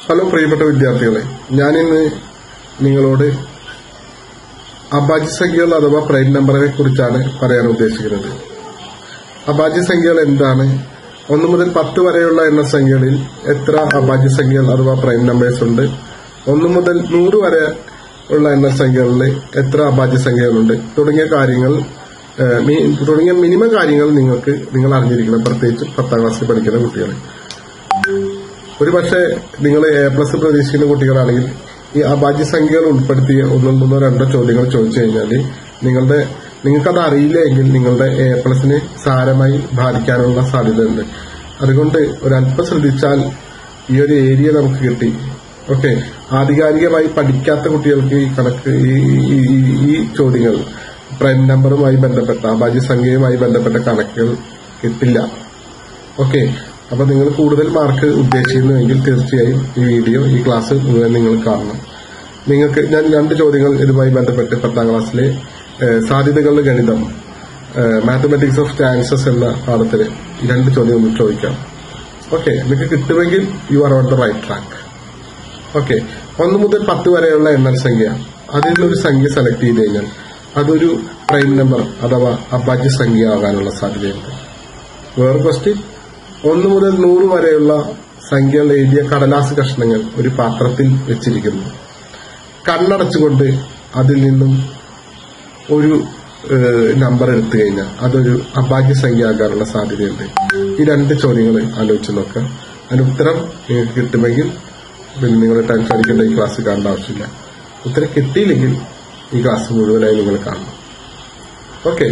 Hello പ്രിയപ്പെട്ട വിദ്യാർത്ഥികളെ ഞാനിന്ന് നിങ്ങളോട് അഭാജ്യ സംഖ്യകൾ അഥവാ പ്രൈം നമ്പറിനെ കുറിച്ചാണ് പറയാൻ ഉദ്ദേശിക്കുന്നത് അഭാജ്യ സംഖ്യകൾ എന്താണ് ഒന്ന് മുതൽ പത്ത് വരെയുള്ള എണ്ണ സംഖ്യകളിൽ എത്ര അഭാജ്യ സംഖ്യകൾ അഥവാ പ്രൈം നമ്പേഴ്സ് ഉണ്ട് ഒന്ന് മുതൽ നൂറ് വരെ ഉള്ള എണ്ണ സംഖ്യകളിൽ എത്ര അഭാജ്യ സംഖ്യകളുണ്ട് തുടങ്ങിയ കാര്യങ്ങൾ ഏഹ്, മി- തുടങ്ങിയ മിനിമം കാര്യങ്ങൾ നിങ്ങൾക്ക് നിങ്ങൾ അറിഞ്ഞിരിക്കണം പ്രത്യേകിച്ച് പത്താം ക്ലാസ്സിൽ പഠിക്കുന്ന കുട്ടികൾ ഒരു പക്ഷേ നിങ്ങൾ എ പ്ലസ് പ്രതീക്ഷിക്കുന്ന കുട്ടികളാണെങ്കിൽ ഈ അഭാജ്യ സംഖ്യകൾ ഉൾപ്പെടുത്തിയ ഒന്നോ മൂന്നോ രണ്ടോ ചോദ്യങ്ങൾ ചോദിച്ചു കഴിഞ്ഞാൽ നിങ്ങളുടെ നിങ്ങൾക്കത് അറിയില്ല എങ്കിൽ നിങ്ങളുടെ എ പ്ലസിനെ സാരമായി ബാധിക്കാനുള്ള സാധ്യതയുണ്ട് അതുകൊണ്ട് ഒരല്പം ശ്രദ്ധിച്ചാൽ ഈ ഒരു ഏരിയ നമുക്ക് കിട്ടി ഓക്കെ ആധികാരികമായി പഠിക്കാത്ത കുട്ടികൾക്ക് ഈ കണക്ക് ഈ ഈ- ഈ- ഈ ചോദ്യങ്ങൾ പ്രൈം നമ്പറുമായി ബന്ധപ്പെട്ട അഭാജ്യ സംഖ്യയുമായി ബന്ധപ്പെട്ട കണക്കുകൾ കിട്ടില്ല ഓക്കെ അപ്പൊ നിങ്ങൾ കൂടുതൽ മാർക്ക് ഉദ്ദേശിക്കുന്നുവെങ്കിൽ തീർച്ചയായും ഈ വീഡിയോ ഈ ക്ലാസ് മുഴുവൻ നിങ്ങൾ കാണണം നിങ്ങൾക്ക് ഞാൻ രണ്ട് ചോദ്യങ്ങൾ ഇതുമായി ബന്ധപ്പെട്ട് പത്താം ക്ലാസ്സിലെ ഏഹ്, സാധ്യതകളുടെ ഗണിതം മാത്തമാറ്റിക്സ് ഓഫ് ചാൻസസ് എന്ന പാഠത്തിൽ ഈ രണ്ട് ചോദ്യങ്ങൾ ചോദിക്കാം ഓക്കെ നിങ്ങൾക്ക് കിട്ടുമെങ്കിൽ you are on the right track okay ഒന്ന് മുതൽ പത്ത് വരെയുള്ള എണ്ണൽ സംഖ്യ അതിൽ നിന്നൊരു സംഖ്യ സെലക്ട് ചെയ്ത് കഴിഞ്ഞാൽ അതൊരു പ്രൈം നമ്പർ അഥവാ അഭാജ്യ സംഖ്യ ആകാനുള്ള സാധ്യതയുണ്ട് വേറെ ക്വസ്റ്റ്യൻ ഒന്ന് മുതൽ നൂറ് വരെയുള്ള സംഖ്യകൾ എഴുതിയ കടലാസ് കഷ്ണങ്ങൾ ഒരു പാത്രത്തിൽ വെച്ചിരിക്കുന്നു കണ്ണടച്ചുകൊണ്ട് അതിൽ നിന്നും ഒരു നമ്പർ എടുത്തു കഴിഞ്ഞാൽ അതൊരു അഭാഗ്യ സംഖ്യ ആകാനുള്ള സാധ്യതയുണ്ട് ഈ രണ്ട് ചോദ്യങ്ങൾ ആലോചിച്ച് നോക്കാം അതിന് ഉത്തരം നിങ്ങൾക്ക് കിട്ടുമെങ്കിൽ പിന്നെ നിങ്ങൾ ടെൻഷൻ അടിക്കേണ്ട ഈ ക്ലാസ് കാണേണ്ട ആവശ്യമില്ല ഉത്തരം കിട്ടിയില്ലെങ്കിൽ ഈ ക്ലാസ് മുഴുവനായി നിങ്ങൾ കാണണം ഓക്കെ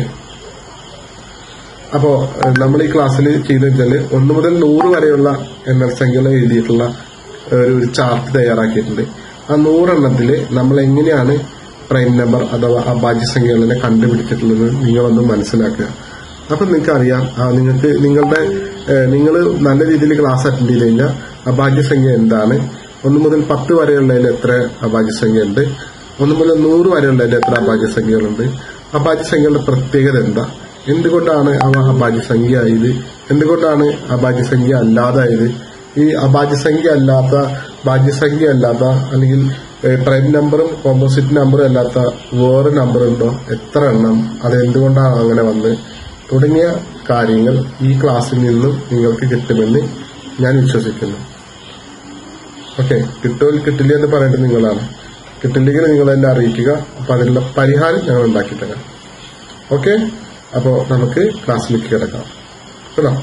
അപ്പോ ഏഹ്, നമ്മൾ ഈ ക്ലാസ്സിൽ ചെയ്തു വെച്ചാല് ഒന്ന് മുതൽ നൂറ് വരെയുള്ള എണ്ണൽ സംഖ്യകൾ എഴുതിയിട്ടുള്ള ഒരു ഒരു ചാർട്ട് തയ്യാറാക്കിയിട്ടുണ്ട് ആ നൂറെണ്ണത്തില് നമ്മൾ എങ്ങനെയാണ് പ്രൈം നമ്പർ അഥവാ അഭാജ്യ സംഖ്യകളെ കണ്ടുപിടിച്ചിട്ടുള്ളത് നിങ്ങളൊന്ന് മനസ്സിലാക്കുക അപ്പൊ നിങ്ങൾക്ക് അറിയാം ആ നിങ്ങൾക്ക് നിങ്ങളുടെ നിങ്ങൾ നല്ല രീതിയിൽ ക്ലാസ് അറ്റൻഡ് ചെയ്ത് കഴിഞ്ഞാൽ അഭാജ്യ സംഖ്യ എന്താണ് ഒന്ന് മുതൽ പത്ത് വരെയുള്ളതിൽ എത്ര അഭാജ്യ സംഖ്യ ഉണ്ട് ഒന്ന് മുതൽ നൂറ് വരെയുള്ളതിൽ എത്ര അഭാജ്യ സംഖ്യകളുണ്ട് അഭാജ്യ സംഖ്യകളുടെ പ്രത്യേകത എന്താ എന്തുകൊണ്ടാണ് അവ അഭാജ്യ സംഖ്യ ആയത് എന്തുകൊണ്ടാണ് അഭാജ്യ സംഖ്യ അല്ലാതായത് ഈ അഭാജ്യ സംഖ്യ അല്ലാത്ത ഭാജ്യസംഖ്യ അല്ലാത്ത അല്ലെങ്കിൽ ഏഹ്, പ്രൈം നമ്പറും കോമ്പോസിറ്റ് നമ്പറും അല്ലാത്ത വേറെ നമ്പർ ഉണ്ടോ എത്ര എണ്ണം അത് എന്തുകൊണ്ടാണ് അങ്ങനെ വന്ന് തുടങ്ങിയ കാര്യങ്ങൾ ഈ ക്ലാസ്സിൽ നിന്നും നിങ്ങൾക്ക് കിട്ടുമെന്ന് ഞാൻ വിശ്വസിക്കുന്നു ഓക്കെ കിട്ടുമോ കിട്ടില്ല എന്ന് പറയേണ്ടത് നിങ്ങളാണ് കിട്ടില്ലെങ്കിൽ നിങ്ങൾ എന്നെ അറിയിക്കുക അപ്പൊ അതിനുള്ള പരിഹാരം ഞങ്ങൾ ഉണ്ടാക്കി തരാം ഓക്കെ അപ്പോ നമുക്ക് ക്ലാസ്സിലേക്ക് കിടക്കാം കേട്ടോ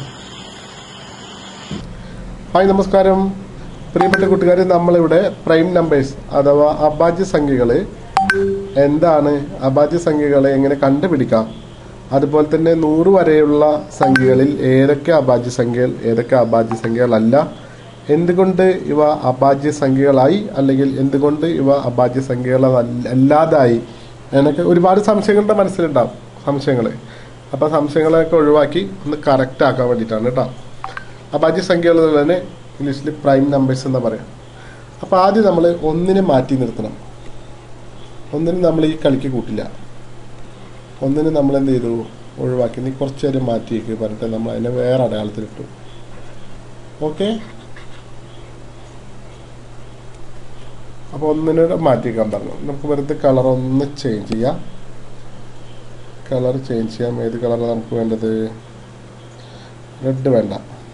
ഹായ് നമസ്കാരം പ്രിയപ്പെട്ട കൂട്ടുകാരെ നമ്മളിവിടെ പ്രൈം നമ്പേഴ്സ് അഥവാ അഭാജ്യ സംഖ്യകള് എന്താണ് അഭാജ്യ സംഖ്യകളെ എങ്ങനെ കണ്ടുപിടിക്കാം അതുപോലെ തന്നെ നൂറ് വരെയുള്ള സംഖ്യകളിൽ ഏതൊക്കെ അഭാജ്യ സംഖ്യകൾ ഏതൊക്കെ അഭാജ്യ സംഖ്യകളല്ല എന്തുകൊണ്ട് ഇവ അഭാജ്യ സംഖ്യകളായി അല്ലെങ്കിൽ എന്തുകൊണ്ട് ഇവ അഭാജ്യ സംഖ്യകൾ അല്ലാതായി എന്നൊക്കെ ഒരുപാട് സംശയങ്ങളുടെ മനസ്സിലുണ്ടാവും സംശയങ്ങൾ അപ്പൊ സംശയങ്ങളൊക്കെ ഒഴിവാക്കി ഒന്ന് കറക്റ്റ് ആക്കാൻ വേണ്ടിയിട്ടാണ് കേട്ടോ അഭാജ്യ സംഖ്യകൾ എന്നുള്ളത് തന്നെ ഇംഗ്ലീഷിൽ പ്രൈം നമ്പേഴ്സ് എന്ന് പറയാം അപ്പൊ ആദ്യം നമ്മൾ ഒന്നിനെ മാറ്റി നിർത്തണം ഒന്നിന് നമ്മൾ ഈ കളിക്ക് കൂട്ടില്ല ഒന്നിന് നമ്മൾ എന്ത് ചെയ്തു ഒഴിവാക്കി നീ കുറച്ച് നേരം മാറ്റിയേക്ക് പറഞ്ഞിട്ട് നമ്മൾ അതിനെ വേറെ അടയാളത്തിലിട്ടു ഓക്കെ അപ്പോൾ ഒന്നിനോട് മാറ്റിയേക്കാൻ പറഞ്ഞു നമുക്ക് വെറുതെ കളർ ഒന്ന് ചേഞ്ച് ചെയ്യാം കളർ ചേഞ്ച് ചെയ്യാം ഏത് കളറാണ് നമുക്ക് വേണ്ടത് റെഡ് വേണ്ട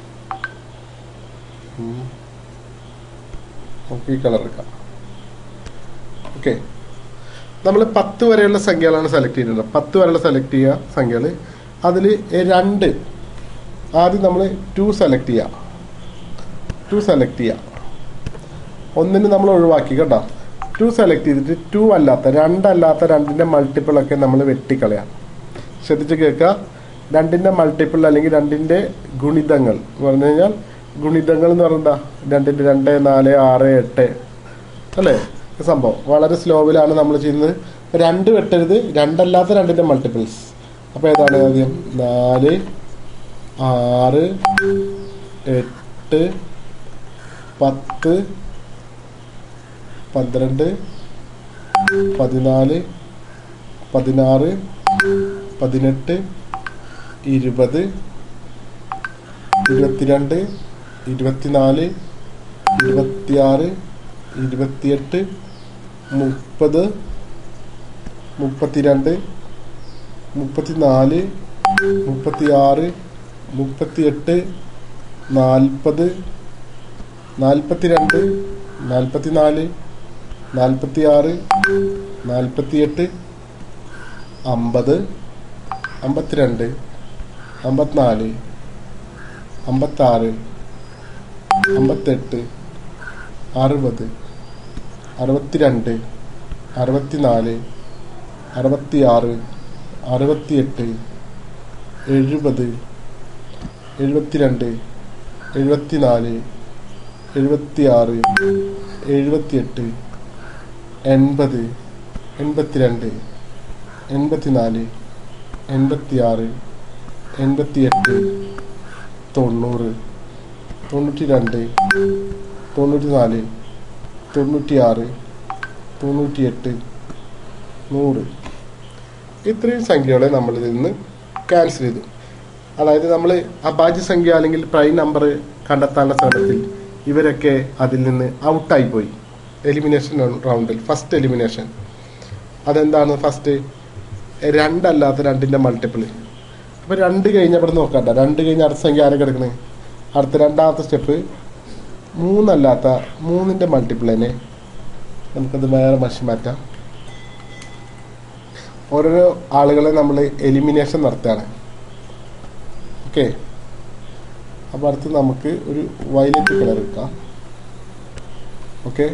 ഉം. നമുക്ക് ഈ കളർ എടുക്കാം ഓക്കെ നമ്മൾ പത്ത് വരെയുള്ള സംഖ്യകളാണ് സെലക്ട് ചെയ്തിട്ടുള്ളത് പത്ത് വരെയുള്ള സെലക്ട് ചെയ്യുക സംഖ്യകൾ അതിൽ രണ്ട് ആദ്യം നമ്മൾ ടു സെലക്ട് ചെയ്യുക ടു സെലക്ട് ചെയ്യുക ഒന്നിന് നമ്മൾ ഒഴിവാക്കി കേട്ടോ ടു സെലക്ട് ചെയ്തിട്ട് ടു അല്ലാത്ത രണ്ടല്ലാത്ത രണ്ടിന്റെ മൾട്ടിപ്പിൾ ഒക്കെ നമ്മൾ വെട്ടിക്കളയാം ശ്രദ്ധിച്ച് കേൾക്കുക രണ്ടിന്റെ മൾട്ടിപ്പിൾ അല്ലെങ്കിൽ രണ്ടിന്റെ ഗുണിതങ്ങൾ എന്ന് പറഞ്ഞു കഴിഞ്ഞാൽ ഗുണിതങ്ങൾ എന്ന് പറഞ്ഞാൽ രണ്ടിന്റെ രണ്ട് നാല് ആറ് എട്ട് അല്ലേ ഈ സംഭവം വളരെ സ്ലോവിലാണ് നമ്മൾ ചെയ്യുന്നത് രണ്ട് വെട്ടരുത് രണ്ടല്ലാത്ത രണ്ടിന്റെ മൾട്ടിപ്പിൾസ് അപ്പൊ ഏതാണ് ആദ്യം നാല് ആറ് എട്ട് പത്ത് പന്ത്രണ്ട് പതിനാല് പതിനാറ് പതിനെട്ട് ഇരുപത് ഇരുപത്തിരണ്ട് ഇരുപത്തിനാല് ഇരുപത്തിയാറ് ഇരുപത്തിയെട്ട് മുപ്പത് മുപ്പത്തിരണ്ട് മുപ്പത്തിനാല് മുപ്പത്തിയാറ് മുപ്പത്തിയെട്ട് നാൽപ്പത് നാൽപ്പത്തിരണ്ട് നാൽപ്പത്തിനാല് നാൽപ്പത്തിയാറ് നാൽപ്പത്തിയെട്ട് അമ്പത് അമ്പത്തിരണ്ട് അമ്പത്തിനാല് അമ്പത്താറ് അമ്പത്തെട്ട് അറുപത് അറുപത്തിരണ്ട് അറുപത്തിനാല് അറുപത്തിയാറ് അറുപത്തിയെട്ട് എഴുപത് എഴുപത്തിരണ്ട് എഴുപത്തിനാല് എഴുപത്തിയാറ് എഴുപത്തിയെട്ട് എൺപത് എൺപത്തിരണ്ട് എൺപത്തിനാല് എൺപത്തിയാറ് എൺപത്തിയെട്ട് തൊണ്ണൂറ് തൊണ്ണൂറ്റി രണ്ട് തൊണ്ണൂറ്റി നാല് തൊണ്ണൂറ്റിയാറ് തൊണ്ണൂറ്റിയെട്ട് നൂറ് ഇത്രയും സംഖ്യകളെ നമ്മൾ ഇതിൽ നിന്ന് ക്യാൻസൽ ചെയ്തു അതായത് നമ്മൾ അഭാജ്യ സംഖ്യ അല്ലെങ്കിൽ പ്രൈം നമ്പർ കണ്ടെത്താനുള്ള ശ്രമത്തിൽ ഇവരൊക്കെ അതിൽ നിന്ന് ഔട്ടായി പോയി എലിമിനേഷൻ റൗണ്ടിൽ ഫസ്റ്റ് എലിമിനേഷൻ അതെന്താണ് ഫസ്റ്റ് രണ്ടല്ലാത്ത രണ്ടിന്റെ മൾട്ടിപ്പിൾ അപ്പൊ രണ്ട് കഴിഞ്ഞ ഇവിടെ നോക്കണ്ട രണ്ട് കഴിഞ്ഞ അടുത്ത സംഖ്യ ആരെ കിടക്കണേ അടുത്ത രണ്ടാമത്തെ സ്റ്റെപ്പ് മൂന്നല്ലാത്ത മൂന്നിന്റെ മൾട്ടിപ്പിളിനെ നമുക്കത് വേറെ മഷി മാറ്റാം ഓരോരോ ആളുകളെ നമ്മൾ എലിമിനേഷൻ നടത്തുകയാണ് ഓക്കെ അപ്പോൾ അടുത്ത് നമുക്ക് ഒരു വയലറ്റ് കളർ എടുക്കാം ഓക്കെ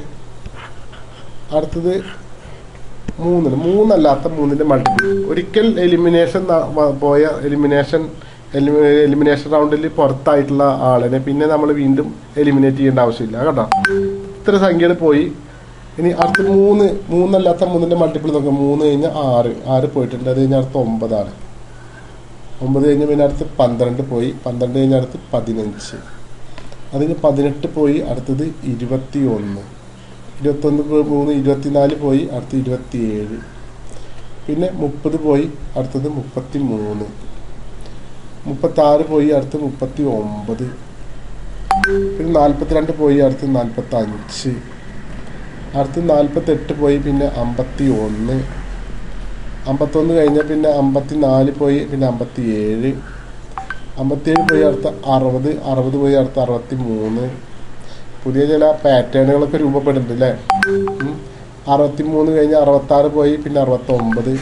അടുത്തത് മൂന്നിന് മൂന്നല്ലാത്ത മൂന്നിന്റെ മൾട്ടിപ്പിൾ ഒരിക്കൽ എലിമിനേഷൻ പോയ എലിമിനേഷൻ എലിമിനേഷൻ റൗണ്ടിൽ പുറത്തായിട്ടുള്ള ആളിനെ പിന്നെ നമ്മൾ വീണ്ടും എലിമിനേറ്റ് ചെയ്യേണ്ട ആവശ്യമില്ല കേട്ടോ ഇത്ര സംഖ്യകൾ പോയി ഇനി അടുത്ത മൂന്ന് മൂന്നല്ലാത്ത മൂന്നിന്റെ മൾട്ടിപ്പിൾ നോക്കാം മൂന്ന് കഴിഞ്ഞാൽ ആറ് ആറ് പോയിട്ടുണ്ട് അത് കഴിഞ്ഞാൽ അടുത്ത ഒമ്പതാണ് ഒമ്പത് കഴിഞ്ഞ് പിന്നെ അടുത്ത് പന്ത്രണ്ട് പോയി പന്ത്രണ്ട് കഴിഞ്ഞ അടുത്ത് പതിനഞ്ച് അത് കഴിഞ്ഞ് പതിനെട്ട് പോയി അടുത്തത് ഇരുപത്തി ഒന്ന് ഇരുപത്തൊന്ന് പോയി മൂന്ന് ഇരുപത്തിനാല് പോയി അടുത്ത് ഇരുപത്തിയേഴ് പിന്നെ മുപ്പത് പോയി അടുത്തത് മുപ്പത്തി മൂന്ന് മുപ്പത്താറ് പോയി അടുത്ത് മുപ്പത്തി ഒമ്പത് പിന്നെ നാൽപ്പത്തിരണ്ട് പോയി അടുത്ത് നാൽപ്പത്തി അഞ്ച് അടുത്ത് നാൽപ്പത്തെട്ട് പോയി പിന്നെ അമ്പത്തി ഒന്ന് അമ്പത്തൊന്ന് കഴിഞ്ഞാൽ പിന്നെ അമ്പത്തി നാല് പോയി പിന്നെ അമ്പത്തി ഏഴ് അമ്പത്തിയേഴ് പോയി അടുത്ത അറുപത് അറുപത് പോയി അടുത്ത അറുപത്തി മൂന്ന് പുതിയ ചില പാറ്റേണുകളൊക്കെ രൂപപ്പെടുന്നുണ്ട് അല്ലേ അറുപത്തി മൂന്ന് കഴിഞ്ഞ് അറുപത്തി ആറ് പോയി പിന്നെ അറുപത്തി ഒമ്പത്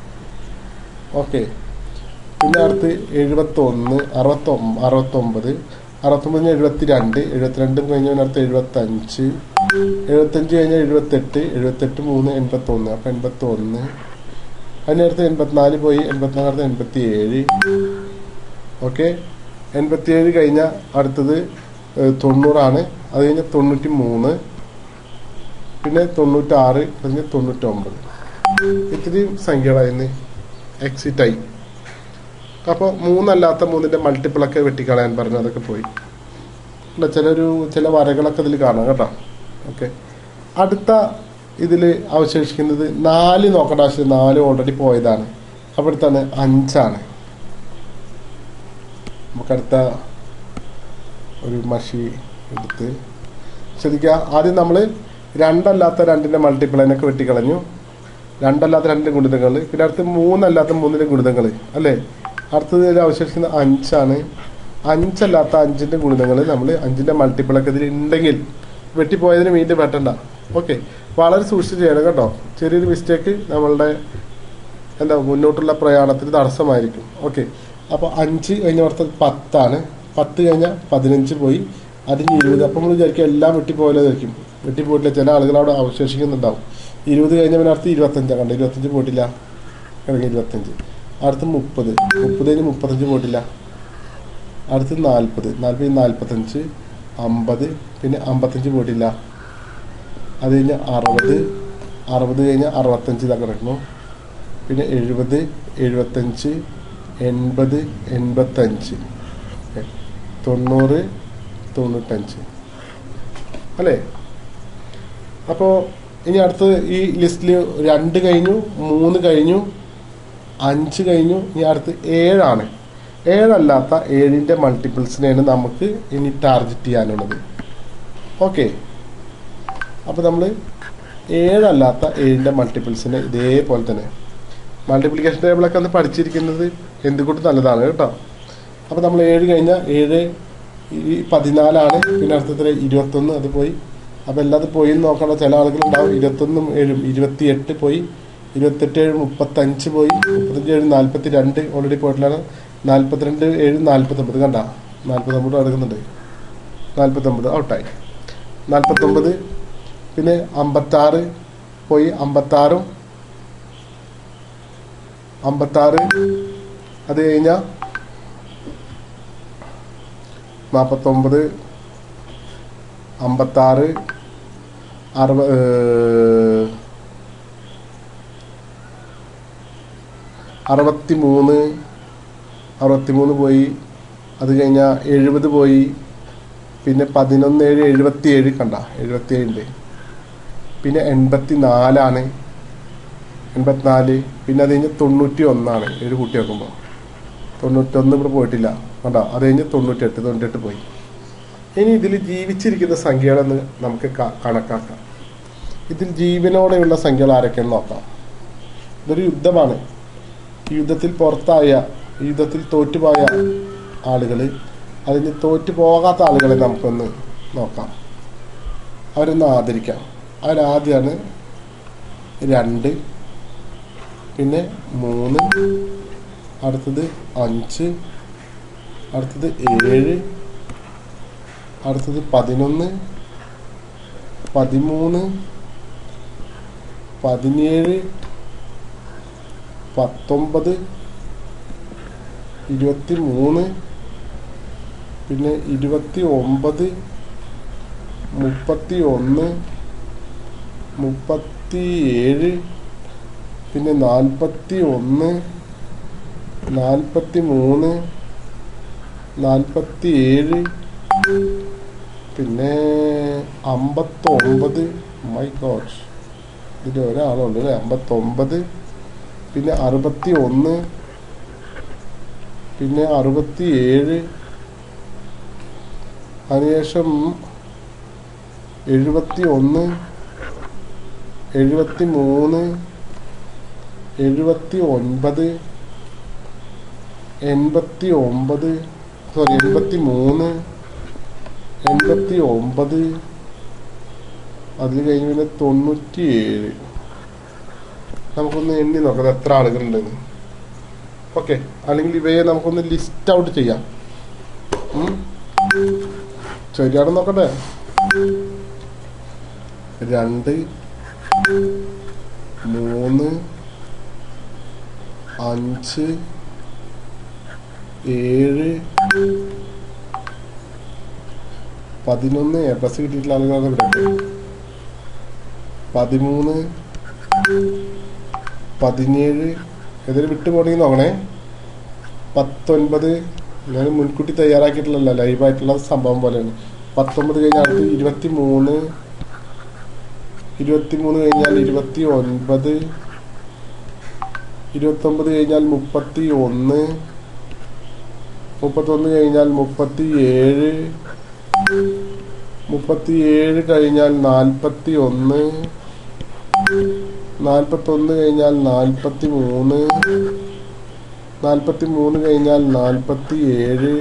ഓക്കെ പിന്നെ അടുത്ത് എഴുപത്തൊന്ന് അറുപത്തൊ അറുപത്തൊമ്പത് അറുപത്തൊമ്പതിന് എഴുപത്തി രണ്ട് എഴുപത്തിരണ്ട് കഴിഞ്ഞ് പിന്നെ അടുത്ത് എഴുപത്തഞ്ച് എഴുപത്തഞ്ച് കഴിഞ്ഞാൽ എഴുപത്തെട്ട് എഴുപത്തെട്ട് മൂന്ന് എൺപത്തൊന്ന് അപ്പം എൺപത്തൊന്ന് അതിനടുത്ത് എൺപത്തിനാല് പോയി എൺപത്തിനാല് അടുത്ത് എൺപത്തി ഏഴ് ഓക്കെ എൺപത്തിയേഴ് കഴിഞ്ഞ അടുത്തത് തൊണ്ണൂറാണ് അത് കഴിഞ്ഞ് തൊണ്ണൂറ്റി മൂന്ന് പിന്നെ തൊണ്ണൂറ്റാറ് കഴിഞ്ഞ് തൊണ്ണൂറ്റൊമ്പത് ഇത്രയും സംഖ്യകളായിരുന്നു എക്സിറ്റ് ആയി അപ്പോൾ മൂന്നല്ലാത്ത മൂന്നിന്റെ മൾട്ടിപ്പിളൊക്കെ വെട്ടിക്കളയാൻ പറഞ്ഞു അതൊക്കെ പോയി അല്ല ചിലൊരു ചില വരകളൊക്കെ ഇതിൽ കാണാം കേട്ടോ ഓക്കെ അടുത്ത ഇതിൽ അവശേഷിക്കുന്നത് നാല് നോക്കേണ്ട ആവശ്യം നാല് ഓൾറെഡി പോയതാണ് അവിടുത്താണ് അഞ്ചാണ് നമുക്കടുത്ത ഒരു മഷി എടുത്ത് ശ്രദ്ധിക്കുക ആദ്യം നമ്മൾ രണ്ടല്ലാത്ത രണ്ടിന്റെ മൾട്ടിപ്പിളിനൊക്കെ വെട്ടിക്കളഞ്ഞു രണ്ടല്ലാത്ത രണ്ടിന്റെ ഗുണിതങ്ങൾ പിന്നെ അടുത്ത് മൂന്നല്ലാത്ത മൂന്നിന്റെ ഗുണിതങ്ങൾ അല്ലേ അടുത്തത് ഇതിൽ അവശേഷിക്കുന്ന അഞ്ചാണ് അഞ്ചല്ലാത്ത അഞ്ചിന്റെ ഗുണിതങ്ങൾ നമ്മൾ അഞ്ചിന്റെ മൾട്ടിപ്പിളൊക്കെ ഇതിൽ ഉണ്ടെങ്കിൽ വെട്ടിപ്പോയതിന് വീണ്ടും വെട്ടണ്ട ഓക്കെ വളരെ സൂക്ഷിച്ച് ചെയ്യണം കേട്ടോ ചെറിയൊരു മിസ്റ്റേക്ക് നമ്മളുടെ എന്താ മുന്നോട്ടുള്ള പ്രയാണത്തിന് തടസ്സമായിരിക്കും ഓക്കെ അപ്പോൾ അഞ്ച് കഴിഞ്ഞ വർഷം പത്താണ് പത്ത് കഴിഞ്ഞാൽ പതിനഞ്ച് പോയി അതിന് ഇരുപത് അപ്പം നമ്മൾ വിചാരിക്കും എല്ലാം വെട്ടിപ്പോയാലായിരിക്കും വെട്ടിപ്പോയിട്ടില്ല ചില ആളുകൾ അവിടെ അവശേഷിക്കുന്നുണ്ടാവും ഇരുപത് കഴിഞ്ഞ പിന്നെ അടുത്ത് ഇരുപത്തഞ്ചാണ് കണ്ടോ ഇരുപത്തഞ്ച് പോയിട്ടില്ല കിടങ്ങി ഇരുപത്തഞ്ച് അടുത്ത് മുപ്പത് മുപ്പത് കഴിഞ്ഞ് മുപ്പത്തഞ്ച് പോയിട്ടില്ല അടുത്ത് നാൽപ്പത് നാൽപ്പത് നാൽപ്പത്തഞ്ച് അമ്പത് പിന്നെ അമ്പത്തഞ്ച് പോയിട്ടില്ല അത് കഴിഞ്ഞ് അറുപത് അറുപത് കഴിഞ്ഞ് അറുപത്തഞ്ച് ഇതാ കിടക്കുന്നു പിന്നെ എഴുപത് എഴുപത്തഞ്ച് എൺപത് എൺപത്തഞ്ച് ഓക്കെ. തൊണ്ണൂറ് തൊണ്ണൂറ്റഞ്ച് അല്ലേ അപ്പോൾ ഇനി അടുത്ത് ഈ ലിസ്റ്റിൽ രണ്ട് കഴിഞ്ഞു മൂന്ന് കഴിഞ്ഞു അഞ്ച് കഴിഞ്ഞു ഇനി അടുത്ത് ഏഴാണ് ഏഴല്ലാത്ത ഏഴിൻ്റെ മൾട്ടിപ്പിൾസിനെയാണ് നമുക്ക് ഇനി ടാർഗറ്റ് ചെയ്യാനുള്ളത് ഓക്കെ അപ്പോൾ നമ്മൾ ഏഴല്ലാത്ത ഏഴിൻ്റെ മൾട്ടിപ്പിൾസിനെ ഇതേപോലെ തന്നെ മൾട്ടിപ്ലിക്കേഷൻ ടേബിളൊക്കെ ഒന്ന് പഠിച്ചിരിക്കുന്നത് എന്തുകൊണ്ട് നല്ലതാണ് കേട്ടോ അപ്പോൾ നമ്മൾ ഏഴ് കഴിഞ്ഞാൽ ഏഴ് ഈ പതിനാലാണ് പിന്നെ അർത്ഥത്തിൽ ഇരുപത്തൊന്ന് അത് പോയി അപ്പോൾ എല്ലാതും പോയി എന്ന് നോക്കണം ചില ആളുകളുണ്ടാവും ഇരുപത്തൊന്നും ഏഴും ഇരുപത്തിയെട്ട് പോയി ഇരുപത്തെട്ട് ഏഴ് മുപ്പത്തഞ്ച് പോയി മുപ്പത്തഞ്ച് ഏഴ് നാൽപ്പത്തി രണ്ട് ഓൾറെഡി പോയിട്ടില്ലാണ് നാൽപ്പത്തിരണ്ട് ഏഴ് നാൽപ്പത്തൊമ്പത് കണ്ട നാൽപ്പത്തൊമ്പത് എടുക്കുന്നുണ്ട് നാൽപ്പത്തൊമ്പത് ഔട്ടായി നാൽപ്പത്തൊമ്പത് പിന്നെ അമ്പത്താറ് പോയി അമ്പത്താറും അമ്പത്താറ് അത് കഴിഞ്ഞാൽ നാൽപ്പത്തൊമ്പത് അമ്പത്താറ് അറുപ അറുപത്തി മൂന്ന് അറുപത്തി മൂന്ന് പോയി അത് കഴിഞ്ഞാൽ എഴുപത് പോയി പിന്നെ പതിനൊന്ന് ഏഴ് എഴുപത്തി ഏഴ് കണ്ട എഴുപത്തി ഏഴുണ്ട് പിന്നെ എൺപത്തി നാലാണ് എൺപത്തിനാല് പിന്നെ അത് കഴിഞ്ഞ് തൊണ്ണൂറ്റി ഒന്നാണ് ഏഴ് കൂട്ടി വെക്കുമ്പോൾ തൊണ്ണൂറ്റൊന്ന് ഇവിടെ പോയിട്ടില്ല കണ്ടോ അത് കഴിഞ്ഞ് തൊണ്ണൂറ്റെട്ട് തൊണ്ണൂറ്റെട്ട് പോയി ഇനി ഇതിൽ ജീവിച്ചിരിക്കുന്ന സംഖ്യകളെന്ന് നമുക്ക് ക- കണക്കാക്കാം ഇതിൽ ജീവനോടെയുള്ള സംഖ്യകൾ ആരൊക്കെയെന്ന് നോക്കാം ഇതൊരു യുദ്ധമാണ് ഈ യുദ്ധത്തിൽ പുറത്തായ ഈ യുദ്ധത്തിൽ തോറ്റുപോയ ആളുകൾ അതിന് തോറ്റു പോകാത്ത ആളുകളെ നമുക്കൊന്ന് നോക്കാം അവരൊന്ന് ആദരിക്കാം അവരാദ്യമാണ് രണ്ട് പിന്നെ മൂന്ന് അടുത്തത് അഞ്ച് അടുത്തത് ഏഴ് അടുത്തത് പതിനൊന്ന് പതിമൂന്ന് പതിനേഴ് പത്തൊമ്പത് ഇരുപത്തി മൂന്ന് പിന്നെ ഇരുപത്തി ഒമ്പത് മുപ്പത്തി ഒന്ന് മുപ്പത്തി ഏഴ് പിന്നെ നാൽപ്പത്തി ഒന്ന് നാൽപ്പത്തി മൂന്ന് നാൽപ്പത്തി ഏഴ് പിന്നെ അമ്പത്തൊമ്പത് മൈ ഗോഡ് ഇതിൽ ഒരാളുണ്ട് അല്ലേ അമ്പത്തൊമ്പത് പിന്നെ അറുപത്തി ഒന്ന് പിന്നെ അറുപത്തി ഏഴ് അതിനുശേഷം എഴുപത്തി ഒന്ന് എഴുപത്തി മൂന്ന് എഴുപത്തി ഒൻപത് എൺപത്തി ഒമ്പത് സോറി എൺപത്തി മൂന്ന് എൺപത്തി ഒമ്പത് അതിൽ കഴിഞ്ഞ് പിന്നെ തൊണ്ണൂറ്റി ഏഴ് നമുക്കൊന്ന് എണ്ണി നോക്കാം എത്ര ആളുകളുണ്ടെന്ന് ഓക്കെ അല്ലെങ്കിൽ ഇവയെ നമുക്കൊന്ന് ലിസ്റ്റ് ഔട്ട് ചെയ്യാം ഉം? ശരിയാണെന്ന് നോക്കട്ടെ രണ്ട് മൂന്ന് അഞ്ച് ഏഴ് പതിനൊന്ന് എ പ്ലസ് കിട്ടിയിട്ടുള്ള ആളുകളാണ് ഇവിടെ പതിമൂന്ന് പതിനേഴ് ഏതൊരു വിട്ടു പോകണമെങ്കിൽ നോക്കണേ പത്തൊൻപത് ഞാൻ മുൻകൂട്ടി തയ്യാറാക്കിയിട്ടുള്ള ലൈവായിട്ടുള്ള സംഭവം പോലെയാണ് പത്തൊമ്പത് കഴിഞ്ഞാൽ അടുത്ത് ഇരുപത്തി മൂന്ന് ഇരുപത്തി മൂന്ന് കഴിഞ്ഞാൽ ഇരുപത്തി ഒൻപത് ഇരുപത്തൊമ്പത് കഴിഞ്ഞാൽ മുപ്പത്തി ഒന്ന് മുപ്പത്തൊന്ന് കഴിഞ്ഞാൽ മുപ്പത്തി ഏഴ് മുപ്പത്തി ഏഴ് കഴിഞ്ഞാൽ നാൽപ്പത്തി ഒന്ന് നാൽപ്പത്തൊന്ന് കഴിഞ്ഞാൽ നാൽപ്പത്തി മൂന്ന് നാൽപ്പത്തി മൂന്ന് കഴിഞ്ഞാൽ നാൽപ്പത്തി ഏഴ്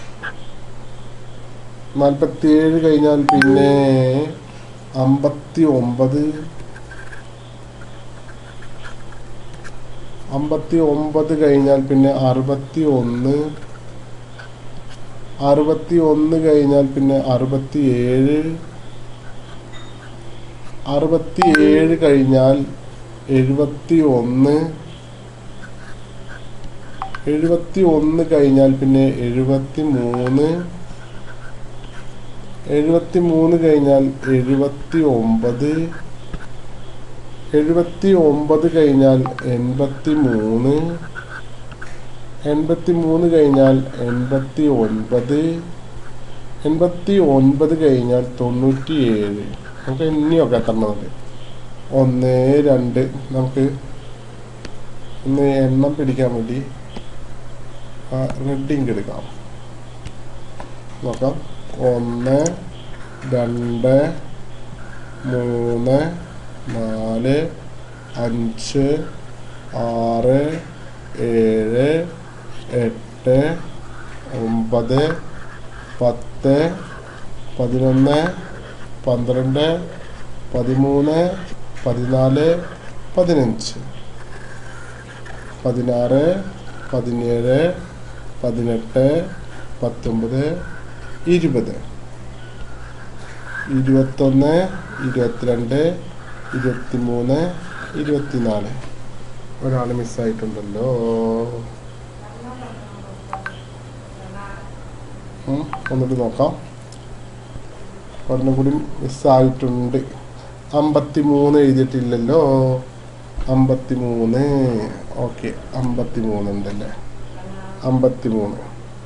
നാൽപ്പത്തി ഏഴ് കഴിഞ്ഞാൽ പിന്നെ അമ്പത്തി ഒമ്പത് അമ്പത്തി ഒമ്പത് കഴിഞ്ഞാൽ പിന്നെ അറുപത്തി ഒന്ന് അറുപത്തി ഒന്ന് കഴിഞ്ഞാൽ പിന്നെ അറുപത്തി ഏഴ് അറുപത്തി ഏഴ് കഴിഞ്ഞാൽ എഴുപത്തി ഒന്ന് എഴുപത്തി ഒന്ന് കഴിഞ്ഞാൽ പിന്നെ എഴുപത്തി മൂന്ന് എഴുപത്തി മൂന്ന് കഴിഞ്ഞാൽ എഴുപത്തി ഒമ്പത് എഴുപത്തി ഒമ്പത് കഴിഞ്ഞാൽ എൺപത്തി മൂന്ന് എൺപത്തി മൂന്ന് കഴിഞ്ഞാൽ എൺപത്തി ഒൻപത് എൺപത്തി ഒൻപത് കഴിഞ്ഞാൽ തൊണ്ണൂറ്റി ഏഴ് നമുക്ക് ഇനിയൊക്കെ എത്തണമെന്നുണ്ട് ഒന്ന് രണ്ട് നമുക്ക് ഒന്ന് എണ്ണം പിടിക്കാൻ വേണ്ടി റെഡിങ് എടുക്കാം നോക്കാം ഒന്ന് രണ്ട് മൂന്ന് നാല് അഞ്ച് ആറ് ഏഴ് എട്ട് ഒമ്പത് പത്ത് പതിനൊന്ന് പന്ത്രണ്ട് പതിമൂന്ന് പതിനാല് പതിനഞ്ച് പതിനാറ് പതിനേഴ് പതിനെട്ട് പത്തൊമ്പത് ഇരുപത് ഇരുപത്തൊന്ന് ഇരുപത്തിരണ്ട് ഇരുപത്തിമൂന്ന് ഇരുപത്തിനാല് ഒരാൾ മിസ്സായിട്ടുണ്ടല്ലോ ഉം, ഒന്നുകൂടി നോക്കാം ഒരെണ്ണം കൂടി മിസ്സായിട്ടുണ്ട് അമ്പത്തി മൂന്ന് എഴുതിയിട്ടില്ലല്ലോ അമ്പത്തി മൂന്ന് ഓക്കെ അമ്പത്തി മൂന്ന് ഉണ്ടല്ലേ അമ്പത്തി മൂന്ന്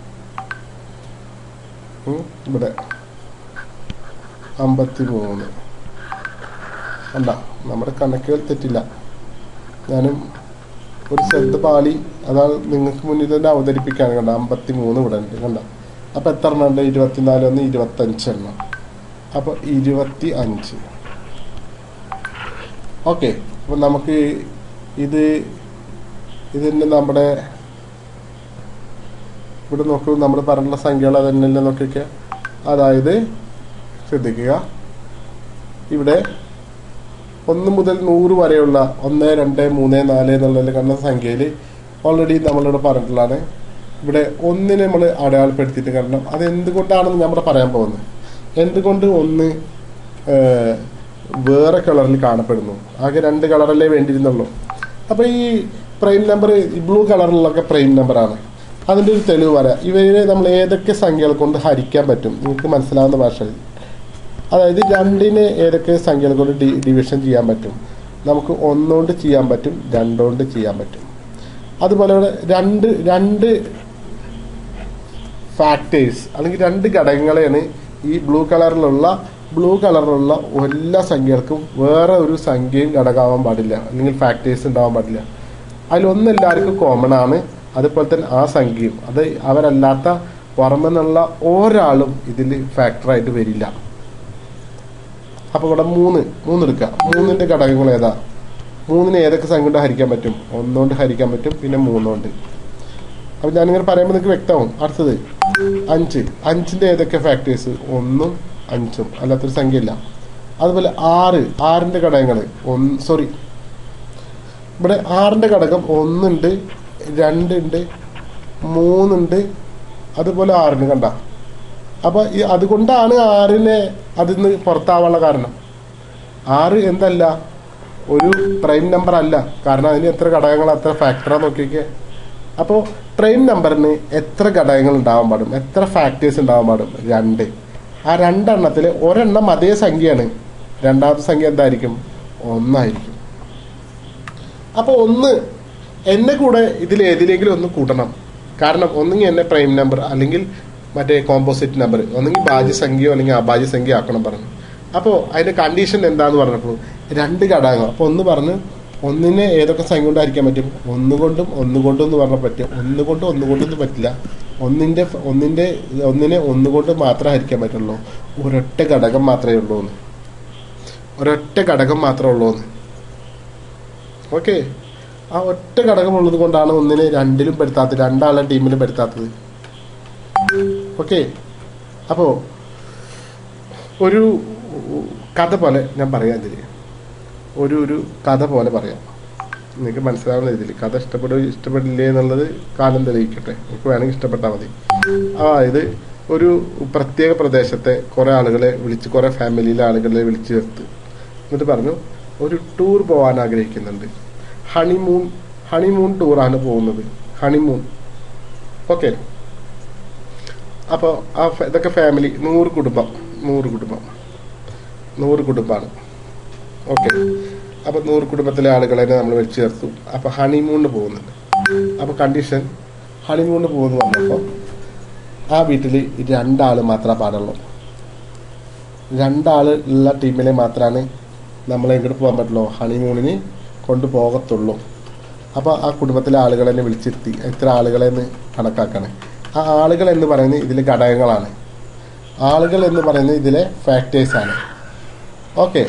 ഉം, ഇവിടെ അമ്പത്തി മൂന്ന് അല്ല നമ്മുടെ കണക്കുകൾ തെറ്റില്ല ഞാനും ഒരു ശ്രദ്ധ പാളി അതാണ് നിങ്ങൾക്ക് മുന്നിൽ തന്നെ അവതരിപ്പിക്കാണ് കണ്ട അമ്പത്തി മൂന്ന് ഇവിടെ ഉണ്ട് കണ്ട അപ്പോൾ എത്ര എണ്ണം ഉണ്ട് ഇരുപത്തിനാല് ഒന്ന് ഇരുപത്തഞ്ച് എണ്ണം അപ്പോൾ ഇരുപത്തി അഞ്ച് ഓക്കെ അപ്പോൾ നമുക്ക് ഇത് ഇതിൻ്റെ നമ്മുടെ ഇവിടെ നോക്കൂ നമ്മൾ പറഞ്ഞുള്ള സംഖ്യകൾ അതന്നെ നോക്കിയൊക്കെ അതായത് ശ്രദ്ധിക്കുക ഇവിടെ ഒന്ന് മുതൽ നൂറ് വരെയുള്ള ഒന്ന് രണ്ട് മൂന്ന് നാല് എന്നുള്ളതിൽ കണ്ട സംഖ്യയിൽ ഓൾറെഡി നമ്മളിവിടെ പറഞ്ഞിട്ടുള്ളതാണ് ഇവിടെ ഒന്നിനെ നമ്മൾ അടയാളപ്പെടുത്തിയിട്ട് കാരണം അത് എന്തുകൊണ്ടാണെന്ന് നമ്മൾ പറയാൻ പോകുന്നത് എന്തുകൊണ്ട് ഒന്ന് ഏഹ്, വേറെ കളറിൽ കാണപ്പെടുന്നു ആകെ രണ്ട് കളറല്ലേ വേണ്ടിയിരുന്നുള്ളൂ അപ്പോൾ ഈ പ്രൈം നമ്പർ ഈ ബ്ലൂ കളറിലൊക്കെ പ്രൈം നമ്പറാണ് അതിൻ്റെ ഒരു തെളിവ് പറയാം ഇവരെ നമ്മൾ ഏതൊക്കെ സംഖ്യകൾ കൊണ്ട് ഹരിക്കാൻ പറ്റും നിങ്ങൾക്ക് മനസ്സിലാവുന്ന ഭാഷയിൽ അതായത് രണ്ടിനെ ഏതൊക്കെ സംഖ്യകൾ കൊണ്ട് ഡി ഡിവിഷൻ ചെയ്യാൻ പറ്റും നമുക്ക് ഒന്നുകൊണ്ട് ചെയ്യാൻ പറ്റും രണ്ടുകൊണ്ട് ചെയ്യാൻ പറ്റും അതുപോലെ ഇവിടെ രണ്ട് രണ്ട് ഫാക്ടേഴ്സ് അല്ലെങ്കിൽ രണ്ട് ഘടകങ്ങളെയാണ് ഈ ബ്ലൂ കളറിലുള്ള ബ്ലൂ കളറിലുള്ള എല്ലാ സംഖ്യകൾക്കും വേറെ ഒരു സംഖ്യയും ഘടകമാവാൻ പാടില്ല അല്ലെങ്കിൽ ഫാക്ടേഴ്സ് ഉണ്ടാവാൻ പാടില്ല അതിലൊന്ന് എല്ലാവർക്കും കോമൺ ആണ് അതുപോലെ തന്നെ ആ സംഖ്യയും അത് അവരല്ലാത്ത പുറമെന്നുള്ള ഒരാളും ഇതിൽ ഫാക്ടറായിട്ട് വരില്ല അപ്പൊ ഇവിടെ മൂന്ന് മൂന്ന് എടുക്കുക മൂന്നിന്റെ ഘടകങ്ങൾ ഏതാ മൂന്നിന് ഏതൊക്കെ സംഖ്യ കൊണ്ട് ഹരിക്കാൻ പറ്റും ഒന്നുകൊണ്ട് ഹരിക്കാൻ പറ്റും പിന്നെ മൂന്നുകൊണ്ട് അപ്പൊ ഞാനിങ്ങനെ പറയുമ്പോൾ നിങ്ങൾക്ക് വ്യക്തമാവും അടുത്തത് അഞ്ച് അഞ്ചിന്റെ ഏതൊക്കെ ഫാക്ടേഴ്സ് ഒന്നും അഞ്ചും അല്ലാത്തൊരു സംഖ്യയില്ല അതുപോലെ ആറ് ആറിന്റെ ഘടകങ്ങൾ ഒന്ന് സോറി ഇവിടെ ആറിന്റെ ഘടകം ഒന്നുണ്ട് രണ്ടുണ്ട് മൂന്നുണ്ട് അതുപോലെ ആറിന് കണ്ട അപ്പൊ ഈ അതുകൊണ്ടാണ് ആറിനെ അതിൽ നിന്ന് പുറത്താവാനുള്ള കാരണം ആറ് എന്തല്ല ഒരു പ്രൈം നമ്പർ അല്ല കാരണം അതിന് എത്ര ഘടകങ്ങൾ എത്ര ഫാക്ടറാ നോക്കിയൊക്കെ അപ്പോൾ പ്രൈം നമ്പറിന് എത്ര ഘടകങ്ങൾ ഉണ്ടാവാൻ പാടും എത്ര ഫാക്ടേഴ്സ് ഉണ്ടാവാൻ പാടും രണ്ട് ആ രണ്ടെണ്ണത്തിൽ ഒരെണ്ണം അതേ സംഖ്യയാണ് രണ്ടാമത്തെ സംഖ്യ എന്തായിരിക്കും ഒന്നായിരിക്കും അപ്പോൾ ഒന്ന് എന്നെ കൂടെ ഇതിൽ ഏതിലെങ്കിലും ഒന്ന് കൂട്ടണം കാരണം ഒന്നുകിൽ എന്നെ പ്രൈം നമ്പർ അല്ലെങ്കിൽ മറ്റേ കോമ്പോസിറ്റ് നമ്പർ ഒന്നുകിൽ ഭാജ്യസംഖ്യയോ അല്ലെങ്കിൽ അഭാജ്യസംഖ്യ ആക്കണം പറഞ്ഞു അപ്പോൾ അതിന്റെ കണ്ടീഷൻ എന്താന്ന് പറഞ്ഞപ്പോൾ രണ്ട് ഘടകങ്ങൾ അപ്പോൾ ഒന്ന് പറഞ്ഞ് ഒന്നിനെ ഏതൊക്കെ സംഖ്യ കൊണ്ട് ഹരിക്കാൻ പറ്റും ഒന്നുകൊണ്ടും ഒന്നുകൊണ്ടും എന്ന് പറഞ്ഞാൽ പറ്റും ഒന്നുകൊണ്ടും ഒന്നുകൊണ്ടൊന്നും പറ്റില്ല ഒന്നിന്റെ ഒന്നിന്റെ ഒന്നിനെ ഒന്നുകൊണ്ട് മാത്രമേ ഹരിക്കാൻ പറ്റുള്ളൂ ഒരൊറ്റ ഘടകം മാത്രമേ ഉള്ളൂ എന്ന് ഒരൊറ്റ ഘടകം മാത്രമേ ഉള്ളൂ എന്ന് ഓക്കെ ആ ഒറ്റ ഘടകം ഉള്ളത് കൊണ്ടാണ് ഒന്നിനെ രണ്ടിലും പെടുത്താത്തത് രണ്ടാളെ ടീമിലും പെടുത്താത്തത് ഓക്കെ അപ്പോ ഒരു കഥ പോലെ ഞാൻ പറയാം ഇതില് ഒരു ഒരു കഥ പോലെ പറയാം നിങ്ങൾക്ക് മനസ്സിലാവുന്ന രീതിയിൽ കഥ ഇഷ്ടപ്പെടുക ഇഷ്ടപ്പെടില്ലേ എന്നുള്ളത് കാലം തെളിയിക്കട്ടെ നിങ്ങൾക്ക് വേണമെങ്കിൽ ഇഷ്ടപ്പെട്ടാൽ മതി അതായത് ഒരു പ്രത്യേക പ്രദേശത്തെ കുറെ ആളുകളെ വിളിച്ച് കുറെ ഫാമിലിയിലെ ആളുകളെ വിളിച്ചു ചേർത്ത് എന്നിട്ട് പറഞ്ഞു ഒരു ടൂർ പോകാൻ ആഗ്രഹിക്കുന്നുണ്ട് ഹണിമൂൺ ഹണിമൂൺ ടൂറാണ് പോകുന്നത് ഹണിമൂൺ ഓക്കെ അപ്പോൾ ആ ഫ- ഇതൊക്കെ ഫാമിലി നൂറ് കുടുംബം നൂറ് കുടുംബം നൂറ് കുടുംബമാണ് ഓക്കെ അപ്പോൾ നൂറ് കുടുംബത്തിലെ ആളുകളെ നമ്മൾ വെച്ച് ചേർത്തു അപ്പോൾ ഹണിമൂണിന് പോകുന്നുണ്ട് അപ്പോൾ കണ്ടീഷൻ ഹണിമൂണിന് പോകുന്നു പറഞ്ഞപ്പോൾ ആ വീട്ടിൽ രണ്ടാൾ മാത്രമേ പാടുള്ളൂ രണ്ടാൾ ഉള്ള ടീമിലെ മാത്രമാണ് നമ്മളെ ഇങ്ങോട്ട് പോകാൻ പറ്റുള്ളൂ ഹണിമൂണിന് കൊണ്ടുപോകത്തുള്ളൂ അപ്പോൾ ആ കുടുംബത്തിലെ ആളുകളെ തന്നെ വിളിച്ചിരുത്തി എത്ര ആളുകളെ എന്ന് കണക്കാക്കാണ് ആ ആളുകൾ എന്ന് പറയുന്നത് ഇതിൽ ഘടകങ്ങളാണ് ആളുകൾ എന്ന് പറയുന്നത് ഇതിലെ ഫാക്ടേഴ്സ് ആണ് ഓക്കെ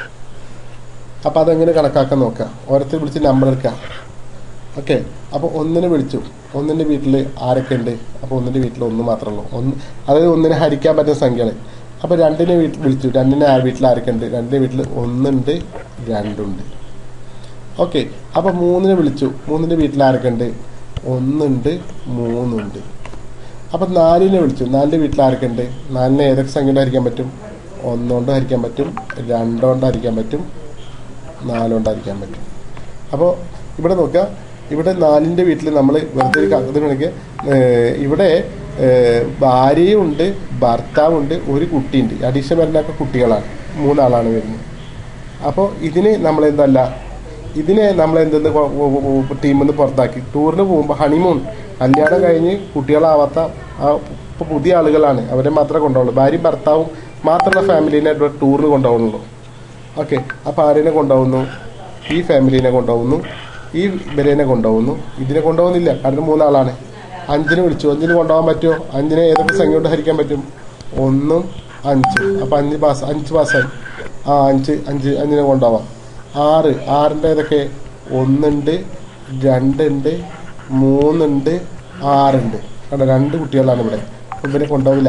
അപ്പോൾ അതെങ്ങനെ കണക്കാക്കാൻ നോക്കുക ഓരോരുത്തർ വിളിച്ച് നമ്പർ എടുക്കുക ഓക്കെ അപ്പോൾ ഒന്നിനെ വിളിച്ചു ഒന്നിൻ്റെ വീട്ടിൽ ആരൊക്കെ ഉണ്ട് അപ്പോൾ ഒന്നിൻ്റെ വീട്ടിൽ ഒന്ന് മാത്രമേ ഉള്ളൂ ഒന്ന് അതായത് ഒന്നിനെ ഹരിക്കാൻ പറ്റുന്ന സംഖ്യകൾ അപ്പോൾ രണ്ടിനെ വീട്ടിൽ വിളിച്ചു രണ്ടിനെ ആ വീട്ടിൽ ആരൊക്കെ ഉണ്ട് രണ്ടിൻ്റെ വീട്ടിൽ ഒന്നുണ്ട് രണ്ടുണ്ട് ഓക്കെ അപ്പോൾ മൂന്നിനെ വിളിച്ചു മൂന്നിൻ്റെ വീട്ടിൽ ആരൊക്കെ ഉണ്ട് ഒന്നുണ്ട് മൂന്നുണ്ട് അപ്പം നാലിനെ വിളിച്ചു നാലിൻ്റെ വീട്ടിൽ ആരൊക്കെ ഉണ്ട് നാലിനെ ഏതൊക്കെ സംഖ്യ കൊണ്ട് ഹരിക്കാൻ പറ്റും ഒന്നുകൊണ്ട് ഹരിക്കാൻ പറ്റും രണ്ടുകൊണ്ട് ഹരിക്കാൻ പറ്റും നാലുകൊണ്ട് ഹരിക്കാൻ പറ്റും അപ്പോൾ ഇവിടെ നോക്കുക ഇവിടെ നാലിൻ്റെ വീട്ടിൽ നമ്മൾ വെറുതെ ഒരു കഥ കണക്ക് ഇവിടെ ഏഹ്, ഭാര്യയും ഉണ്ട് ഭർത്താവുണ്ട് ഒരു കുട്ടിയുണ്ട് അഡീഷൻ വരുന്നൊക്കെ കുട്ടികളാണ് മൂന്നാളാണ് വരുന്നത് അപ്പോൾ ഇതിന് നമ്മൾ എന്തല്ല ഇതിനെ നമ്മൾ എന്തെന്ന് ടീമിൽ നിന്ന് പുറത്താക്കി ടൂറിന് പോകുമ്പോൾ ഹണിമൂൺ കല്യാണം കഴിഞ്ഞ് കുട്ടികളാവാത്ത ആ ഇപ്പോൾ പുതിയ ആളുകളാണ് അവരെ മാത്രമേ കൊണ്ടുപോകുള്ളൂ ഭാര്യയും ഭർത്താവും മാത്രമുള്ള ഫാമിലീനെ ഇവിടെ ടൂറിന് കൊണ്ടുപോകുന്നുള്ളൂ ഓക്കെ അപ്പോൾ ആരെന്നെ കൊണ്ടുപോകുന്നു ഈ ഫാമിലീനെ കൊണ്ടുപോകുന്നു ഈ ഇവരെന്നെ കൊണ്ടുപോകുന്നു ഇതിനെ കൊണ്ടുപോകുന്നില്ല കാരണം മൂന്നാളാണ് അഞ്ചിന് വിളിച്ചു അഞ്ചിന് കൊണ്ടുപോകാൻ പറ്റുമോ അഞ്ചിനെ ഏതൊക്കെ സംഖ്യ കൊണ്ട് ഹരിക്കാൻ പറ്റും ഒന്നും അഞ്ച് അപ്പം അഞ്ച് പാസ് അഞ്ച് പാസ്സായി ആ അഞ്ച് അഞ്ച് അഞ്ചിനെ കൊണ്ടുപോവാം ആറ് ആറിൻ്റെ ഏതൊക്കെ ഒന്നുണ്ട് രണ്ടുണ്ട് മൂന്നുണ്ട് ആറുണ്ട് കണ്ടോ രണ്ട് കുട്ടികളാണ് ഇവിടെ അപ്പം ഇവരെ കൊണ്ടുപോകില്ല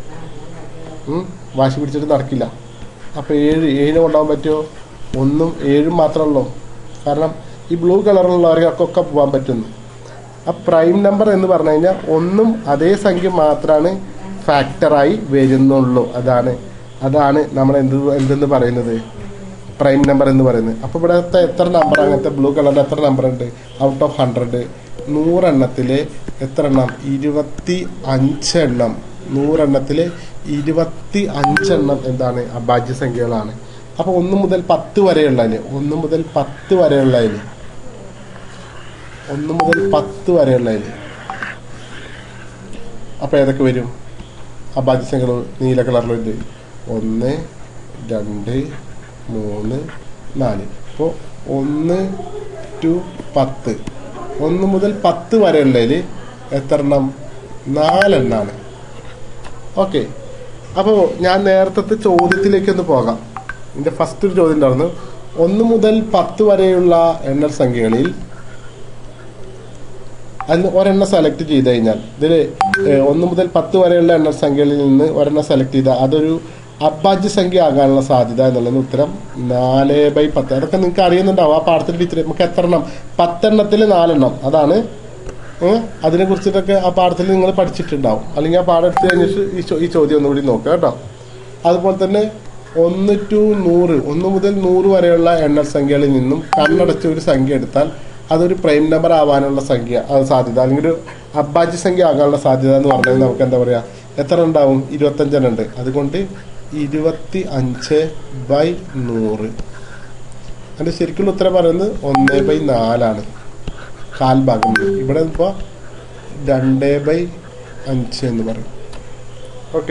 ഉം, വാശി പിടിച്ചിട്ട് നടക്കില്ല അപ്പോൾ ഏഴ് ഏഴിന് കൊണ്ടുപോകാൻ പറ്റുമോ ഒന്നും ഏഴും മാത്രമല്ലോ കാരണം ഈ ബ്ലൂ കളറിലുള്ളവർക്കൊക്കെ പോകാൻ പറ്റുന്നു ആ പ്രൈം നമ്പർ എന്ന് പറഞ്ഞു കഴിഞ്ഞാൽ ഒന്നും അതേ സംഖ്യ മാത്രമാണ് ഫാക്ടറായി വരുന്നുള്ളൂ അതാണ് അതാണ് നമ്മൾ എന്ത് എന്തെന്ന് പറയുന്നത് പ്രൈം നമ്പർ എന്ന് പറയുന്നത് അപ്പോൾ ഇവിടുത്തെ എത്ര നമ്പർ അങ്ങനത്തെ ബ്ലൂ കളറിൽ എത്ര നമ്പർ ഉണ്ട് ഔട്ട് ഓഫ് ഹൺഡ്രഡ് നൂറെണ്ണത്തിൽ എത്ര എണ്ണം ഇരുപത്തി അഞ്ചെണ്ണം നൂറെണ്ണത്തിൽ ഇരുപത്തി അഞ്ചെണ്ണം എന്താണ് അഭാജ്യ സംഖ്യകളാണ് അപ്പോൾ ഒന്ന് മുതൽ പത്ത് വരെയുള്ളതിൽ ഒന്ന് മുതൽ പത്ത് വരെയുള്ളതിൽ ഒന്ന് മുതൽ പത്ത് വരെയുള്ളതിൽ അപ്പോൾ ഏതൊക്കെ വരും അഭാജ്യ സംഖ്യകൾ നീല കളറിലുണ്ട് ഒന്ന് രണ്ട് മൂന്ന് നാല് അപ്പോൾ ഒന്ന് ടു പത്ത് ഒന്ന് മുതൽ പത്ത് വരെയുള്ളതിൽ എത്ര എണ്ണം നാലെണ്ണാണ് ഓക്കെ അപ്പോൾ ഞാൻ നേരത്തെ ചോദ്യത്തിലേക്ക് ഒന്ന് പോകാം എൻ്റെ ഫസ്റ്റ് ഒരു ചോദ്യം ഉണ്ടായിരുന്നു ഒന്ന് മുതൽ പത്ത് വരെയുള്ള എണ്ണൽ സംഖ്യകളിൽ അതിന് ഒരെണ്ണം സെലക്ട് ചെയ്ത് കഴിഞ്ഞാൽ ഇതിൽ ഒന്ന് മുതൽ പത്ത് വരെയുള്ള എണ്ണൽ സംഖ്യകളിൽ നിന്ന് ഒരെണ്ണം സെലക്ട് ചെയ്താൽ അതൊരു അഭാജ്യ സംഖ്യ ആകാനുള്ള സാധ്യത എന്നുള്ളതിന് ഉത്തരം നാല് ബൈ പത്ത് അതൊക്കെ നിങ്ങൾക്ക് അറിയുന്നുണ്ടാവും ആ പാഠത്തിൽ ടീച്ചർ നമുക്ക് എത്ര എണ്ണം പത്തെണ്ണത്തിൽ നാലെണ്ണം അതാണ് ഏഹ് അതിനെ കുറിച്ചിട്ടൊക്കെ ആ പാഠത്തിൽ നിങ്ങൾ പഠിച്ചിട്ടുണ്ടാവും അല്ലെങ്കിൽ ആ പാഠം എടുത്ത് കഴിഞ്ഞിട്ട് ഈ ചോ- ഈ ചോദ്യം ഒന്നുകൂടി നോക്കുക കേട്ടോ അതുപോലെ തന്നെ ഒന്ന് ടു നൂറ് ഒന്ന് മുതൽ നൂറ് വരെയുള്ള എണ്ണൽ സംഖ്യകളിൽ നിന്നും കണ്ണടച്ച ഒരു സംഖ്യ എടുത്താൽ അതൊരു പ്രൈം നമ്പർ ആവാനുള്ള സംഖ്യ അത് സാധ്യത അല്ലെങ്കിൽ ഒരു അഭാജ്യ സംഖ്യ ആകാനുള്ള സാധ്യത എന്ന് പറഞ്ഞാൽ നമുക്ക് എന്താ പറയാ എത്ര ഉണ്ടാവും ഇരുപത്തഞ്ചെണ്ണം ഉണ്ട് അതുകൊണ്ട് ഇരുപത്തി അഞ്ച് ബൈ നൂറ് അതിന്റെ ശരിക്കുള്ള ഉത്തരം പറയുന്നത് ഒന്ന് ബൈ നാലാണ് കാൽ ഭാഗം ഇവിടെ ഇപ്പോൾ രണ്ട് ബൈ അഞ്ച് എന്ന് പറയും ഓക്കെ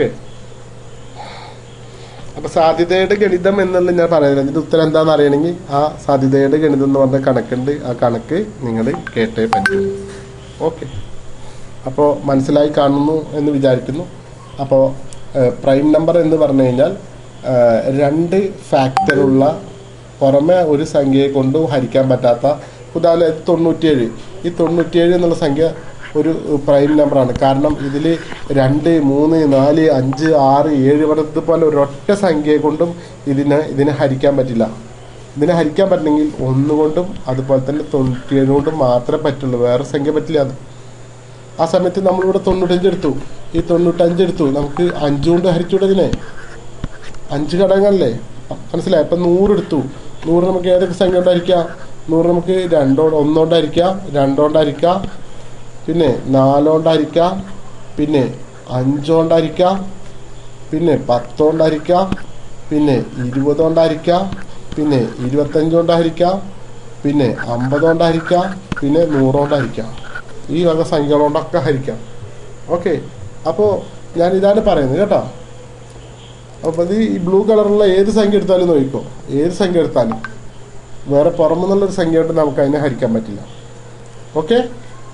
അപ്പൊ സാധ്യതയുടെ ഗണിതം എന്നുള്ള ഞാൻ പറയുന്നത് ഇതിന്റെ ഉത്തരം എന്താണെന്ന് അറിയണമെങ്കിൽ ആ സാധ്യതയുടെ ഗണിതം എന്ന് പറഞ്ഞ കണക്കുണ്ട് ആ കണക്ക് നിങ്ങൾ കേട്ടേ പറ്റൂ ഓക്കെ അപ്പോൾ മനസ്സിലായി കാണുന്നു എന്ന് വിചാരിക്കുന്നു അപ്പോൾ പ്രൈം നമ്പർ എന്ന് പറഞ്ഞു കഴിഞ്ഞാൽ ആ, രണ്ട് ഫാക്ടറുള്ള പുറമെ ഒരു സംഖ്യയെ കൊണ്ടും ഹരിക്കാൻ പറ്റാത്ത ഉദാഹരണം തൊണ്ണൂറ്റിയേഴ് ഈ തൊണ്ണൂറ്റിയേഴ് എന്നുള്ള സംഖ്യ ഒരു പ്രൈം നമ്പറാണ് കാരണം ഇതിൽ രണ്ട് മൂന്ന് നാല് അഞ്ച് ആറ് ഏഴ് പറഞ്ഞത് പോലെ ഒരൊറ്റ സംഖ്യയെ കൊണ്ടും ഇതിനെ ഇതിനെ ഹരിക്കാൻ പറ്റില്ല ഇതിനെ ഹരിക്കാൻ പറ്റണമെങ്കിൽ ഒന്നുകൊണ്ടും അതുപോലെ തന്നെ തൊണ്ണൂറ്റിയേഴ് കൊണ്ടും മാത്രമേ പറ്റുള്ളൂ വേറെ സംഖ്യ പറ്റില്ല അത് ആ സമയത്ത് നമ്മളിവിടെ തൊണ്ണൂറ്റഞ്ച് എടുത്തു ഈ തൊണ്ണൂറ്റഞ്ച് എടുത്തു നമുക്ക് അഞ്ച് കൊണ്ട് ഹരിച്ചൂടെ ഇതിനെ അഞ്ച് ഘടകങ്ങളല്ലേ മനസ്സിലായി അപ്പം നൂറ് എടുത്തു നൂറ് നമുക്ക് ഏതൊക്കെ സംഖ്യ കൊണ്ടായിരിക്കാം നൂറ് നമുക്ക് രണ്ടോണ്ട് ഒന്നോണ്ടായിരിക്കാം രണ്ടോണ്ടായിരിക്കാം പിന്നെ നാലോണ്ടായിരിക്കാം പിന്നെ അഞ്ചോണ്ടായിരിക്കാം പിന്നെ പത്തോണ്ടായിരിക്കാം പിന്നെ ഇരുപതോണ്ടായിരിക്കാം പിന്നെ ഇരുപത്തഞ്ചോണ്ടായിരിക്കാം പിന്നെ അമ്പതോണ്ടായിരിക്കാം പിന്നെ നൂറോണ്ടായിരിക്കാം ഈ വക സംഖ്യകളോണ്ടൊക്കെ ഹരിക്കാം ഓക്കെ അപ്പോൾ ഞാൻ ഇതാണ് പറയുന്നത് കേട്ടോ അപ്പോൾ ഇത് ഈ ബ്ലൂ കളറുള്ള ഏത് സംഖ്യ എടുത്താലും നോക്കിക്കോ ഏത് സംഖ്യ എടുത്താലും വേറെ പുറമെന്നുള്ളൊരു സംഖ്യ കൊണ്ട് നമുക്ക് അതിനെ ഹരിക്കാൻ പറ്റില്ല ഓക്കെ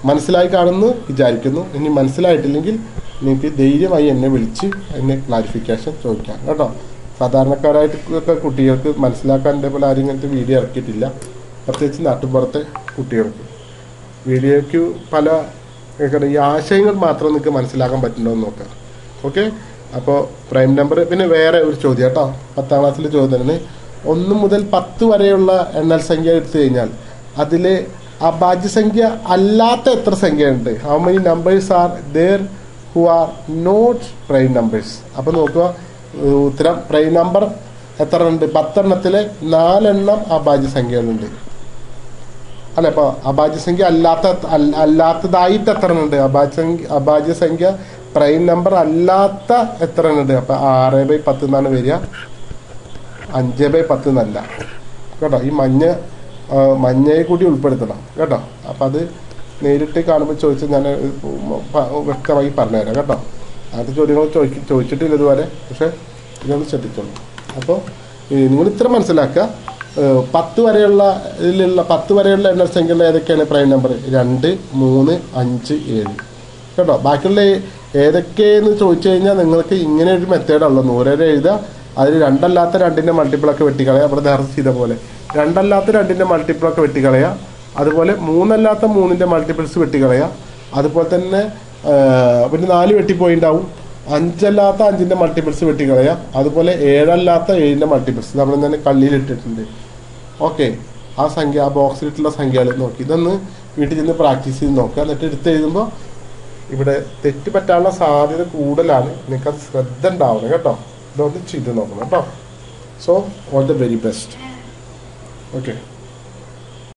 മനസ്സിലായി കാണുന്നു വിചാരിക്കുന്നു ഇനി മനസ്സിലായിട്ടില്ലെങ്കിൽ നിങ്ങൾക്ക് ധൈര്യമായി എന്നെ വിളിച്ച് എന്നെ ക്ലാരിഫിക്കേഷൻ ചോദിക്കാം കേട്ടോ സാധാരണക്കാരായിട്ടൊക്കെ കുട്ടികൾക്ക് മനസ്സിലാക്കാൻ ഇതേപോലെ ആരും ഇങ്ങനത്തെ വീഡിയോ ഇറക്കിയിട്ടില്ല പ്രത്യേകിച്ച് നാട്ടുപുറത്തെ കുട്ടികൾക്ക് വീഡിയോയ്ക്ക് പല എങ്ങനെ ഈ ആശയങ്ങൾ മാത്രം നിങ്ങൾക്ക് മനസ്സിലാക്കാൻ പറ്റുന്നുണ്ടോ എന്ന് നോക്കാം ഓക്കെ അപ്പോൾ പ്രൈം നമ്പർ പിന്നെ വേറെ ഒരു ചോദ്യം കേട്ടോ പത്താം ക്ലാസ്സിലെ ചോദ്യത്തിന് ഒന്ന് മുതൽ പത്ത് വരെയുള്ള എണ്ണൽ സംഖ്യ എടുത്തു കഴിഞ്ഞാൽ അതിൽ അഭാജ്യ സംഖ്യ അല്ലാത്ത എത്ര സംഖ്യയുണ്ട് how many numbers are there who are not prime numbers അപ്പോൾ നോക്കുക ഏഹ് ഉത്തരം പ്രൈം നമ്പർ എത്ര ഉണ്ട് പത്തെണ്ണത്തിലെ നാലെണ്ണം അഭാജ്യ സംഖ്യകളുണ്ട് അല്ല ഇപ്പൊ അഭാജ്യ സംഖ്യ അല്ലാത്ത അല്ല- അല്ലാത്തതായിട്ട് എത്ര ഉണ്ട് അഭാജ്യ സംഖ്യ അഭാജ്യ സംഖ്യ പ്രൈം നമ്പർ അല്ലാത്ത എത്ര ഉണ്ട് അപ്പൊ ആറ് ബൈ പത്ത് എന്നാണ് വരിക അഞ്ച് ബൈ പത്ത് എന്നല്ല കേട്ടോ ഈ മഞ്ഞ ആ, മഞ്ഞയെ കൂടി ഉൾപ്പെടുത്തണം കേട്ടോ അപ്പൊ അത് നേരിട്ട് കാണുമ്പോൾ ചോദിച്ചാൽ ഞാൻ പ- വ്യക്തമായി പറഞ്ഞുതരാം കേട്ടോ അങ്ങനത്തെ ചോദ്യങ്ങൾ ചോദിക്ക ചോദിച്ചിട്ടില്ല ഇതുവരെ പക്ഷെ ഇതൊന്ന് ശ്രദ്ധിച്ചോളൂ അപ്പോൾ നിങ്ങൾ ഇത്ര മനസ്സിലാക്കുക ഏഹ് പത്ത് വരെയുള്ള ഇതിലുള്ള പത്ത് വരെയുള്ള എണ്ണ സംഖ്യകൾ ഏതൊക്കെയാണ് പ്രൈം നമ്പർ രണ്ട് മൂന്ന് അഞ്ച് ഏഴ് കേട്ടോ ബാക്കിയുള്ള ഏ- ഏതൊക്കെയെന്ന് ചോദിച്ചു കഴിഞ്ഞാൽ നിങ്ങൾക്ക് ഇങ്ങനെ ഒരു മെത്തേഡുള്ളൂ നൂറേരെ എഴുതുക അതിൽ രണ്ടല്ലാത്ത രണ്ടിന്റെ മൾട്ടിപ്പിളൊക്കെ വെട്ടിക്കളയുക അവിടെ നേരത്തെ ചെയ്ത പോലെ രണ്ടല്ലാത്ത രണ്ടിന്റെ മൾട്ടിപ്പിളൊക്കെ വെട്ടിക്കളയുക അതുപോലെ മൂന്നല്ലാത്ത മൂന്നിന്റെ മൾട്ടിപ്പിൾസ് വെട്ടിക്കളയുക അതുപോലെ തന്നെ ആ, പിന്നെ നാല് വെട്ടിപ്പോയിണ്ടാവും അഞ്ചല്ലാത്ത അഞ്ചിന്റെ മൾട്ടിപ്പിൾസ് വെട്ടിക്കളയുക അതുപോലെ ഏഴല്ലാത്ത ഏഴിന്റെ മൾട്ടിപ്പിൾസ് നമ്മൾ തന്നെ കള്ളിയിൽ ഇട്ടിട്ടുണ്ട് ഓക്കെ ആ സംഖ്യ ആ ബോക്സിലിട്ടുള്ള സംഖ്യകൾ നോക്കി ഇതൊന്ന് വീട്ടിൽ ചെന്ന് പ്രാക്ടീസ് ചെയ്ത് നോക്കുക എന്നിട്ട് എടുത്ത് എഴുതുമ്പോൾ ഇവിടെ തെറ്റ് പറ്റാനുള്ള സാധ്യത കൂടുതലാണ് നിങ്ങൾക്ക് അത് ശ്രദ്ധ ഉണ്ടാവണം കേട്ടോ ഇതൊന്ന് ചെയ്ത് നോക്കണം കേട്ടോ so all the very best okay